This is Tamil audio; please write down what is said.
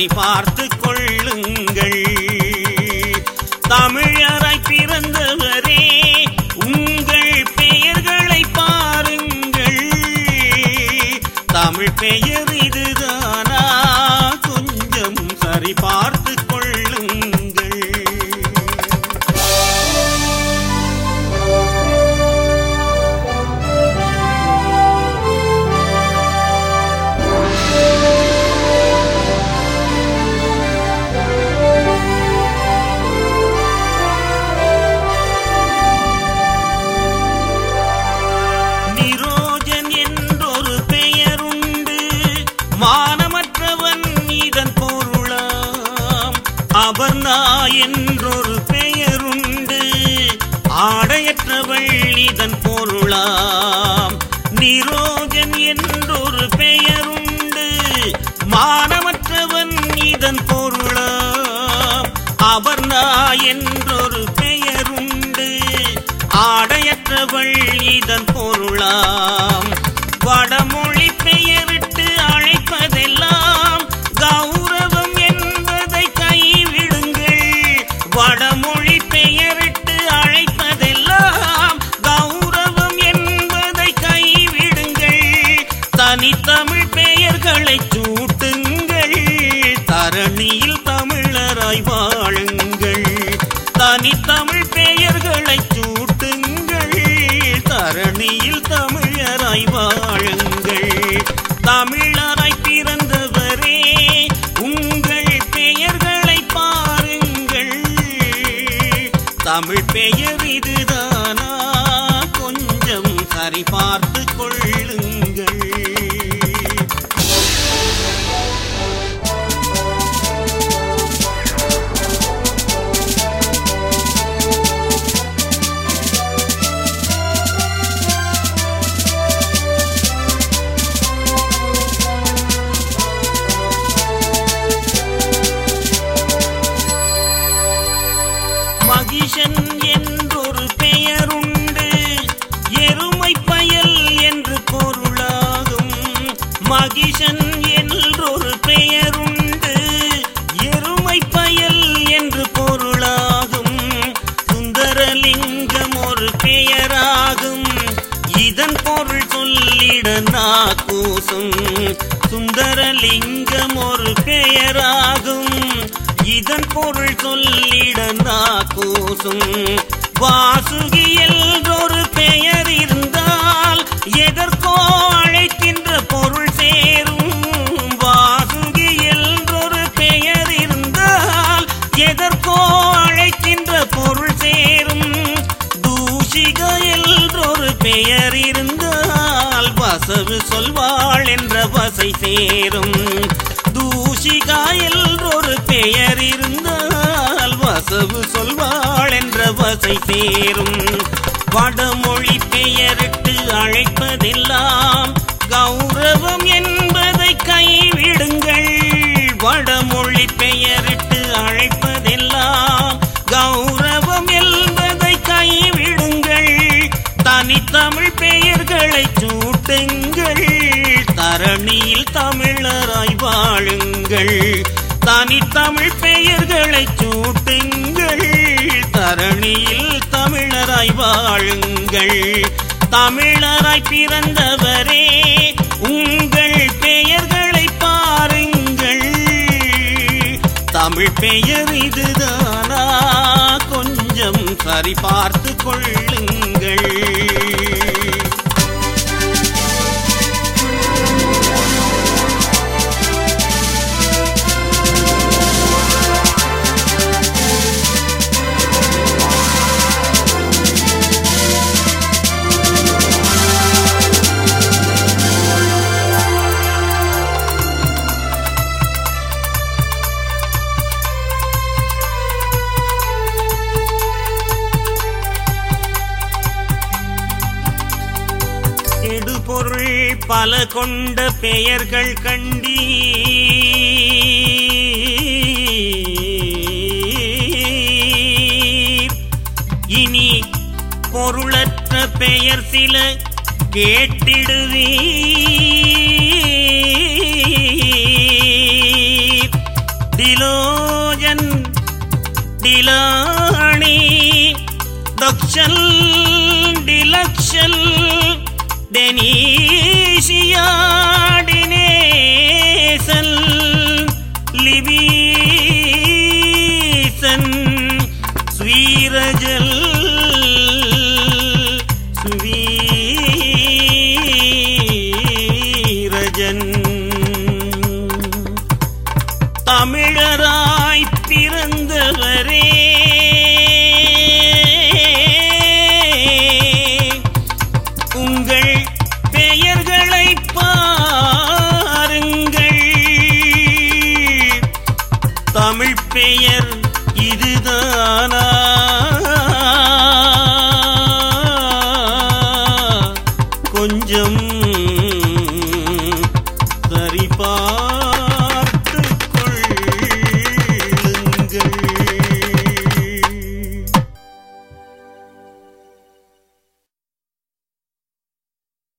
சரி பார்த்து கொள்ளுங்கள் தமிழராய் பிறந்தவரே உங்கள் பெயர்களை பாருங்கள் தமிழ் பெயர் இதுதானா கொஞ்சம் சரி பார்த்து கொள்ளுங்கள் நிரோஜன் என்றொரு பெயருண்டு மானமற்றவன் இதன் பொருளாம் அபர்ணா என்றொரு பெயருண்டு ஆடையற்றவள் இதன் பொருளாம் நிரோஜன் என்றொரு பெயருண்டு மானமற்றவன் இதன் பொருளாம் அபர்ணா என்றொரு பெயருண்டு ஆடையற்றவள் இதன் பொருளாம் வடமொழி பெயரிட்டு அழைப்பதெல்லாம் கௌரவம் என்பதை கைவிடுங்கள் வடமொழி பெயரிட்டு அழைப்பதெல்லாம் கௌரவம் என்பதை கைவிடுங்கள் தனித்தமிழ் பெயர்களை சூட்டுங்கள் தரணியில் தமிழராய் வாழுங்கள் தனித்தமிழ் பெயர்களை சூட்டுங்கள் தரணியில் தமிழராய் வாழுங்கள் தமிழராய் பிறந்தவரே உங்கள் பெயர்களை பாருங்கள் தமிழ் பெயர் இதுதானா கொஞ்சம் சரி பார்த்து கொள்ளுங்கள் மகிஷன் என்றொரு பெயருண்டு எருமை பயல் என்று பொருளாகும் மகிஷன் என்றொரு பெயருண்டு எருமை பயல் என்று பொருளாகும் சுந்தரலிங்கம் ஒரு பெயராகும் இதன் பொருள் சொல்லிட நாக்கூசும் சுந்தரலிங்கம் ஒரு பெயராகும் இதன் பொருள் சொல்லிட நாக்கூசும் வாசுகி என்றொரு பெயர் இருந்தால் எதற்கோ அழைக்கின்ற பொருள் சேரும் வாசுகி என்றொரு பெயர் இருந்தால் எதற்கோ அழைக்கின்ற பொருள் சேரும் தூஷிக என்றொரு பெயர் இருந்தால் வசவு சொல்வாள் என்ற வசை சேரும் தூஷிகா என்றொரு பெயர் இருந்தால் வசவு சொல்வாள் என்ற வசை சேரும் வடமொழி பெயரிட்டு அழைப்பதெல்லாம் கௌரவம் என்பதை கைவிடுங்கள் வடமொழி பெயரிட்டு அழைப்பதெல்லாம் கௌரவம் என்பதை கைவிடுங்கள் தனித்தமிழ் பெயர்களை சூட்டுங்கள் தரணியில் தமிழராய் வாழுங்கள் தனித்தமிழ் பெயர்களை சூட்டுங்கள் தரணியில் தமிழராய் வாழுங்கள் தமிழராய் பிறந்தவரே உங்கள் பெயர்களை பாருங்கள் தமிழ் பெயர் இதுதானா கொஞ்சம் சரி பார்த்து கொள்ளுங்கள் எடுபொருள் பல கொண்ட பெயர்கள் கண்டீர் இனி பொருளற்ற பெயர் சில கேட்டிடுவீர் டிலாணி தக்ஷல் டிலக்ஷல் டெனீஷியா டினேசல் லிபீசன் ஸ்வீரஜல் சுவீரஜன் தமிழராய் பிறந்தவரே